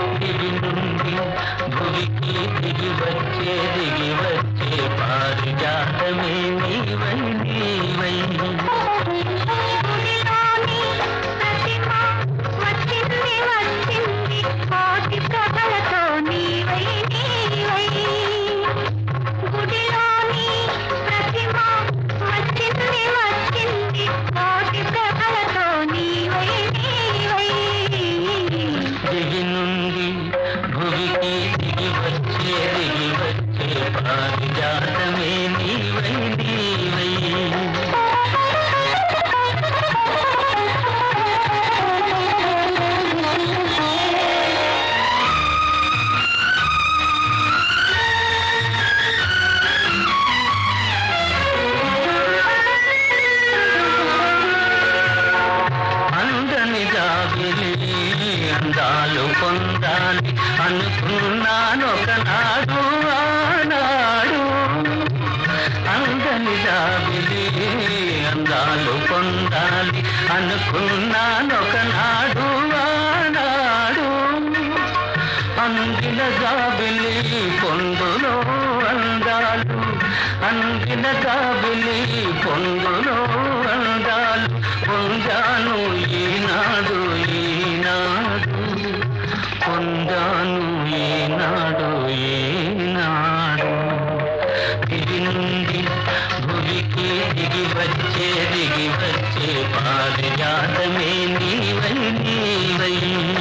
దిగి నుండి భువికి దిగి వచ్చే దిగి వచ్చే పారిజాతమే నీవై నీవై గుడిలోని ప్రతిమ వచ్చింది వచ్చింది కోటి ప్రభలతో నీవై నీవై గుడిలోని ప్రతిమ వచ్చింది వచ్చింది కోటి ప్రభలతో నీవై నీవై దిగి నుండి భువికి దిగి వచ్చే దిగి వచ్చే పారిజాతమే నీవై నీవై అందని జాబిలి అందాలు పొందాలి అనుకున్నానొకనాడు ఆనాడు అందని జాబిలి అందాలు పొందాలి అనుకున్నానొకనాడు ఆనాడు అందిన జాబిలి పొందులో అందాలు అందిన జాబిలి పొందులో అందాలు పొందాను ఈనాడు ఈనాడు పొందాను ఈనాడు ఈనాడు దిగి నుండి భువికి దిగి వచ్చే దిగి వచ్చే పారిజాతమే నీవై నీవై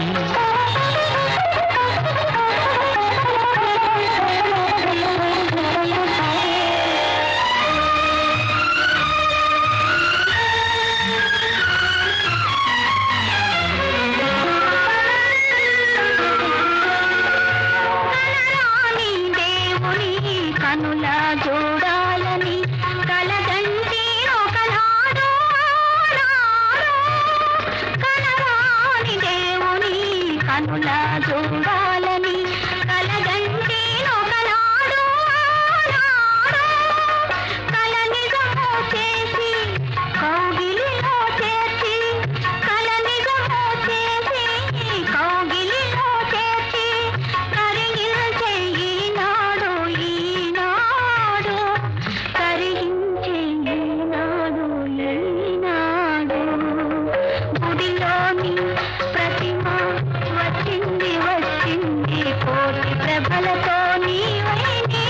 కనరాని దేవుని కనుల చూడాలని కలగంటి ఒకనాడు ఆనాడు. కనరాని దేవుని కనుల చూడాలని కలగంటి ఒకనాడు ఆనాడు. కల నిజము చేసి కౌగిలిలో చేర్చి కల నిజము చేసి కౌగిలిలో చేర్చి కరిగించే ఈనాడు ఈనాడు కరిగించే ఈనాడు ఈనాడు గుడిలోని ప్రతిమ వచ్చింది వచ్చింది కోటి ప్రభలతో నీవై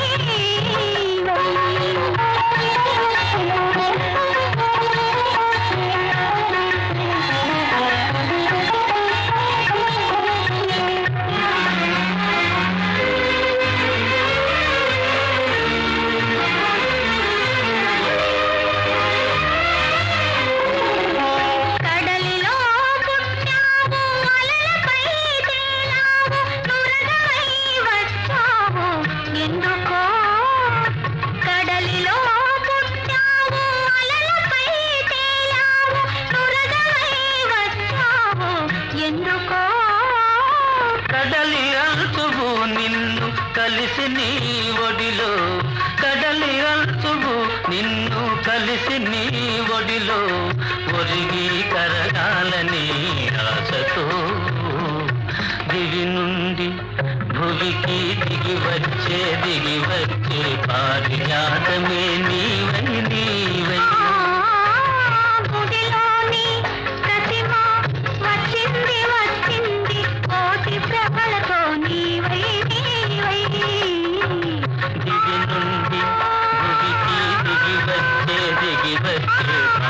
కడలిలో పుట్టావు అలలపై తేలావు నురగమై వచ్చావు ఎందుకో కడలిలో పుట్టావు అలలపై తేలావు నురగమై వచ్చావు ఎందుకో కడలి అంచువు నిన్ను కలిసి నీ ఒడిలో కడలి అంచువు నిన్ను కలిసి నీ ఒడిలో ఒరిగి కరగాలని ఆశతో దిగి నుండి భువికి దిగి వచ్చే దిగి వచ్చే పారిజాతమే నీవై నీవై గుడిలోని ప్రతిమ వచ్చింది వచ్చింది కోటి ప్రభలతో నీవై నీవై దిగి నుండి భువికి దిగి వచ్చే దిగి వచ్చే